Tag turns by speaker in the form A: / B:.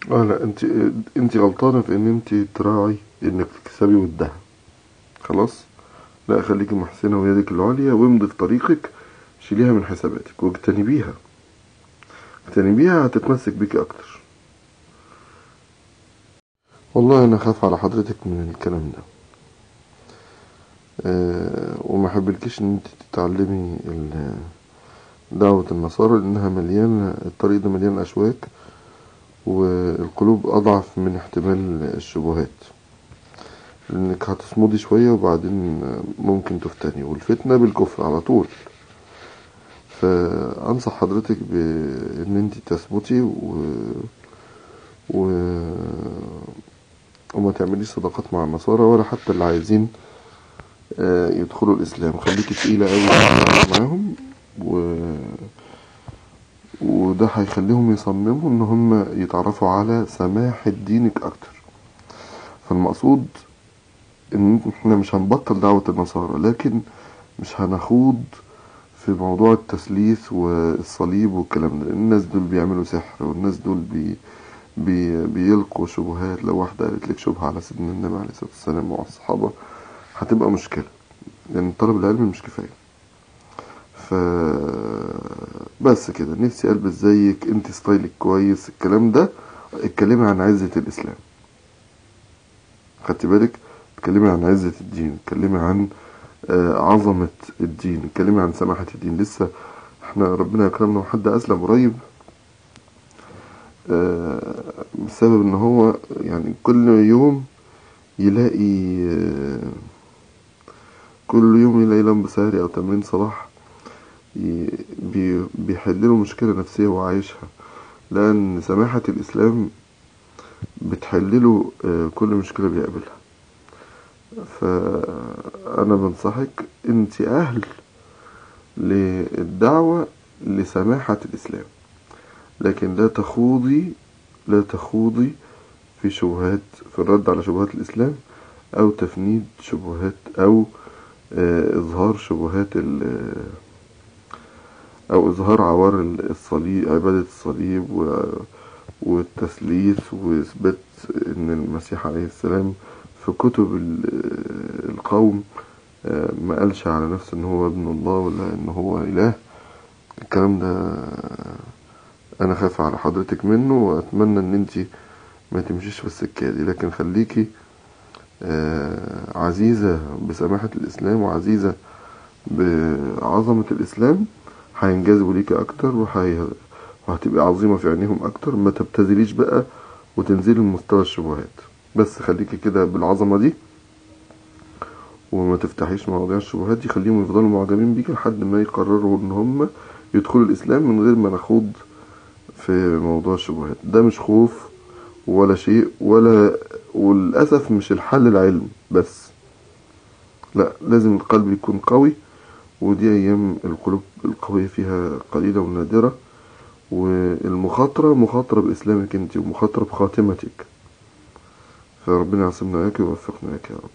A: اه لا انت انت غلطانة في ان انت تراعي انك تكسبي ودها خلاص لا خليكي محسنة ويدك العليا وامضي في طريقك شيليها من حساباتك واجتنبيها اجتنبيها هتتمسك بيكي اكتر والله انا خاف على حضرتك من الكلام ده أه وما حبلكيش ان انت تتعلمي ال- دعوة النصارى لانها مليانة الطريق ده مليان اشواك والقلوب اضعف من احتمال الشبهات لانك هتصمدي شوية وبعدين ممكن تفتني والفتنة بالكفر على طول فانصح حضرتك بان انت تثبتي و... و... وما تعمليش صداقات مع النصارى ولا حتى اللي عايزين آه، يدخلوا الاسلام خليكي تقيلة قوي معاهم و... وده هيخليهم يصمموا ان هم يتعرفوا على سماحة دينك اكتر فالمقصود ان احنا مش هنبطل دعوة النصارى لكن مش هنخوض في موضوع التثليث والصليب والكلام ده لأن الناس دول بيعملوا سحر والناس دول بي بي بيلقوا شبهات لو واحدة قالت لك شبهة على سيدنا النبي عليه الصلاة والسلام وعلى الصحابة هتبقى مشكلة لأن طلب العلم مش كفاية ف بس كده نفسي ألبس زيك انت ستايلك كويس الكلام ده اتكلمي عن عزة الإسلام خدتي بالك اتكلمي عن عزة الدين اتكلمي عن آه، عظمة الدين اتكلمي عن سماحة الدين لسه احنا ربنا يكرمنا وحد أسلم قريب آه، بسبب ان هو يعني كل يوم يلاقي آه، كل يوم يلاقي لمب سهري او تمرين صباح ي- بي- بيحلله مشكلة نفسية وعايشها لأن سماحة الإسلام بتحلله آه، كل مشكلة بيقابلها فأنا بنصحك أنت أهل للدعوة لسماحة الإسلام لكن لا تخوضي لا تخوضي في شبهات في الرد على شبهات الإسلام أو تفنيد شبهات أو آه، إظهار شبهات ال- أو إظهار عوار الصليب عبادة الصليب و- والتثليث وإثبات إن المسيح عليه السلام في كتب ال- القوم آه، ما قالش على نفسه إن هو ابن الله ولا إن هو إله الكلام ده أنا خايف على حضرتك منه وأتمنى إن أنتي ما تمشيش في السكة دي لكن خليكي آه، عزيزة بسماحة الإسلام وعزيزة بعظمة الإسلام هينجذبوا ليكي أكتر وهي... وهتبقى عظيمة في عينيهم أكتر ما تبتذليش بقى وتنزلي لمستوى الشبهات بس خليكي كده بالعظمة دي وما تفتحيش مواضيع الشبهات دي خليهم يفضلوا معجبين بيكي لحد ما يقرروا إن هم يدخلوا الإسلام من غير ما نخوض في موضوع الشبهات ده مش خوف ولا شيء ولا وللأسف مش الحل العلم بس لا لازم القلب يكون قوي ودي أيام القلوب القوية فيها قليلة ونادرة والمخاطرة مخاطرة بإسلامك انت ومخاطرة بخاتمتك فربنا يعصمنا وياك ويوفقنا وياك يا رب